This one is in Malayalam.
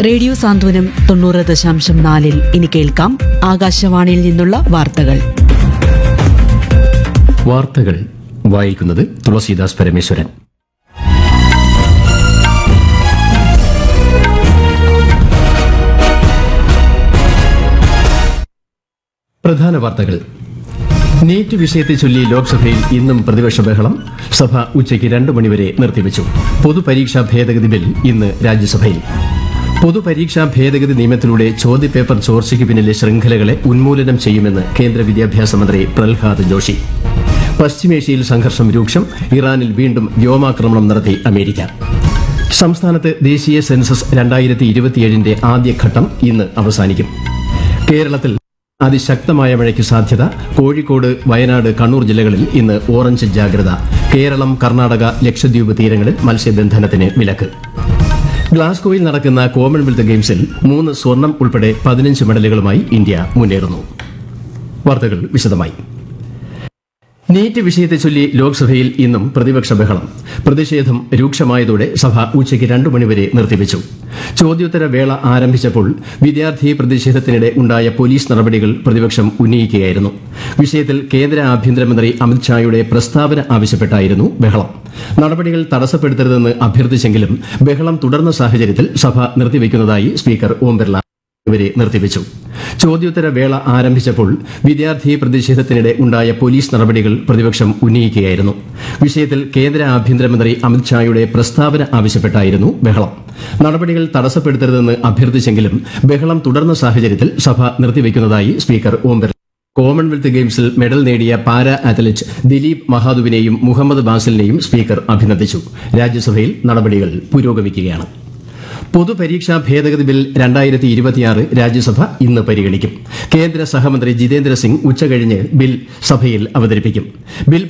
റേഡിയോ സാന്ത്വനം തൊണ്ണൂറ് ദശാംശം നാലിൽ ഇനി കേൾക്കാം ആകാശവാണിയിൽ നിന്നുള്ള വാർത്തകൾ വാർത്തകൾ വായിക്കുന്നത് തുളസീദാസ് പരമേശ്വരൻ പ്രധാന വാർത്തകൾ നീറ്റ് വിഷയത്തെ ചൊല്ലി ലോക്സഭയിൽ ഇന്നും പ്രതിപക്ഷ ബഹളം സഭ ഉച്ചയ്ക്ക് രണ്ട് മണിവരെ നിർത്തിവച്ചു പൊതുപരീക്ഷാ ഭേദഗതി ബിൽ ഇന്ന് രാജ്യസഭയിൽ പൊതുപരീക്ഷാ ഭേദഗതി നിയമത്തിലൂടെ ചോദ്യപേപ്പർ ചോർച്ചയ്ക്ക് പിന്നിലെ ശൃംഖലകളെ ഉന്മൂലനം ചെയ്യുമെന്ന് കേന്ദ്ര വിദ്യാഭ്യാസ മന്ത്രി പ്രഹ്ലാദ് ജോഷി പശ്ചിമേഷ്യയിൽ സംഘർഷം രൂക്ഷം ഇറാനിൽ വീണ്ടും വ്യോമാക്രമണം നടത്തി അമേരിക്ക സംസ്ഥാനത്ത് ദേശീയ സെൻസസ് രണ്ടായിരത്തി ഇരുപത്തിയേഴിന്റെ ആദ്യഘട്ടം ഇന്ന് അവസാനിക്കും കേരളത്തിൽ അതിശക്തമായ മഴയ്ക്ക് സാധ്യത കോഴിക്കോട് വയനാട് കണ്ണൂർ ജില്ലകളിൽ ഇന്ന് ഓറഞ്ച് ജാഗ്രത കേരളം കർണാടക ലക്ഷദ്വീപ് തീരങ്ങളിൽ മത്സ്യബന്ധനത്തിന് വിലക്ക് ഗ്ലാസ്ഗോയിൽ നടക്കുന്ന കോമൺവെൽത്ത് ഗെയിംസിൽ മൂന്ന് സ്വർണം ഉൾപ്പെടെ പതിനഞ്ച് മെഡലുകളുമായി ഇന്ത്യ മുന്നേറുന്നു വാർത്തകൾ വിശദമായി നീറ്റ് വിഷയത്തെ ചൊല്ലി ലോക്സഭയിൽ ഇന്നും പ്രതിപക്ഷ ബഹളം പ്രതിഷേധം രൂക്ഷമായതോടെ സഭ ഉച്ചയ്ക്ക് രണ്ടു മണിവരെ നിർത്തിവച്ചു ചോദ്യോത്തര വേള ആരംഭിച്ചപ്പോൾ വിദ്യാർത്ഥി പ്രതിഷേധത്തിനിടെ ഉണ്ടായ പോലീസ് നടപടികൾ പ്രതിപക്ഷം ഉന്നയിക്കുകയായിരുന്നു വിഷയത്തിൽ കേന്ദ്ര ആഭ്യന്തരമന്ത്രി അമിത്ഷായുടെ പ്രസ്താവന ആവശ്യപ്പെട്ടായിരുന്നു ബഹളം നടപടികൾ തടസ്സപ്പെടുത്തരുതെന്ന് അഭ്യർത്ഥിച്ചെങ്കിലും ബഹളം തുടർന്ന സാഹചര്യത്തിൽ സഭ നിർത്തിവെക്കുന്നതായി സ്പീക്കർ ഓം ബിർള ഇവരെ നിർത്തിവച്ചു ചോദ്യോത്തര വേള ആരംഭിച്ചപ്പോൾ വിദ്യാർത്ഥി പ്രതിഷേധത്തിനിടെ ഉണ്ടായ പോലീസ് നടപടികൾ പ്രതിപക്ഷം ഉന്നയിക്കുകയായിരുന്നു വിഷയത്തിൽ കേന്ദ്ര ആഭ്യന്തരമന്ത്രി അമിത്ഷായുടെ പ്രസ്താവന ആവശ്യപ്പെട്ടായിരുന്നു ബഹളം നടപടികൾ തടസ്സപ്പെടുത്തരുതെന്ന് അഭ്യർത്ഥിച്ചെങ്കിലും ബഹളം തുടർന്ന സാഹചര്യത്തിൽ സഭ നിർത്തിവെക്കുന്നതായി സ്പീക്കർ ഓം ബിർള കോമൺവെൽത്ത് ഗെയിംസിൽ മെഡൽ നേടിയ പാരാ അത്ലറ്റ് ദിലീപ് മഹാദുവിനെയും മുഹമ്മദ് ബാസിലിനെയും സ്പീക്കർ അഭിനന്ദിച്ചു രാജ്യസഭയിൽ നടപടികൾ പുരോഗമിക്കുകയാണ് പൊതുപരീക്ഷാ ഭേദഗതി ബിൽ രണ്ടായിരത്തി ഇരുപത്തിയാറ് രാജ്യസഭ ഇന്ന് പരിഗണിക്കും കേന്ദ്ര സഹമന്ത്രി ജിതേന്ദ്ര സിംഗ് ഉച്ചകഴിഞ്ഞ് ബിൽ സഭയിൽ അവതരിപ്പിക്കും ബിൽ